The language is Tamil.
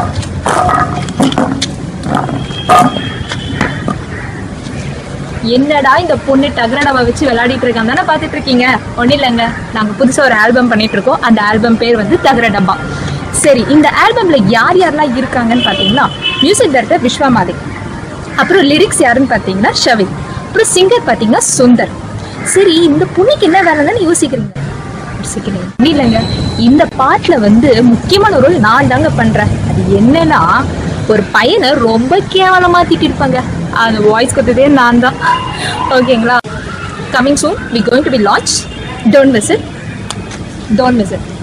என்னடா இந்த பொண்ணு டகரடவை வச்சு விளையாடிட்டு இருக்காங்க தானே பார்த்துட்டு இருக்கீங்க ஒன்றும் இல்லைங்க நாங்கள் புதுசாக ஒரு ஆல்பம் பண்ணிட்டு இருக்கோம் அந்த ஆல்பம் பேர் வந்து தகர டப்பா சரி இந்த ஆல்பம்ல யார் யாரெல்லாம் இருக்காங்கன்னு பார்த்தீங்கன்னா மியூசிக் டைரக்டர் விஸ்வாமாதி அப்புறம் லிரிக்ஸ் யாருன்னு பார்த்தீங்கன்னா ஷவிக் அப்புறம் சிங்கர் பார்த்தீங்கன்னா சுந்தர் சரி இந்த பொண்ணுக்கு என்ன வேலைன்னு யோசிக்கிறீங்க யோசிக்கிறீங்க ஒண்ணும் இல்லைங்க இந்த பாட்டுல வந்து முக்கியமான ஒரு ரோல் நான் தாங்க பண்றேன் அது என்னன்னா ஒரு பையனை ரொம்ப கேவலமா திட்டிருப்பாங்க அந்த வாய்ஸ் கொடுத்ததே நான் தான் ஓகேங்களா coming soon we going to be launch don't miss it don't miss it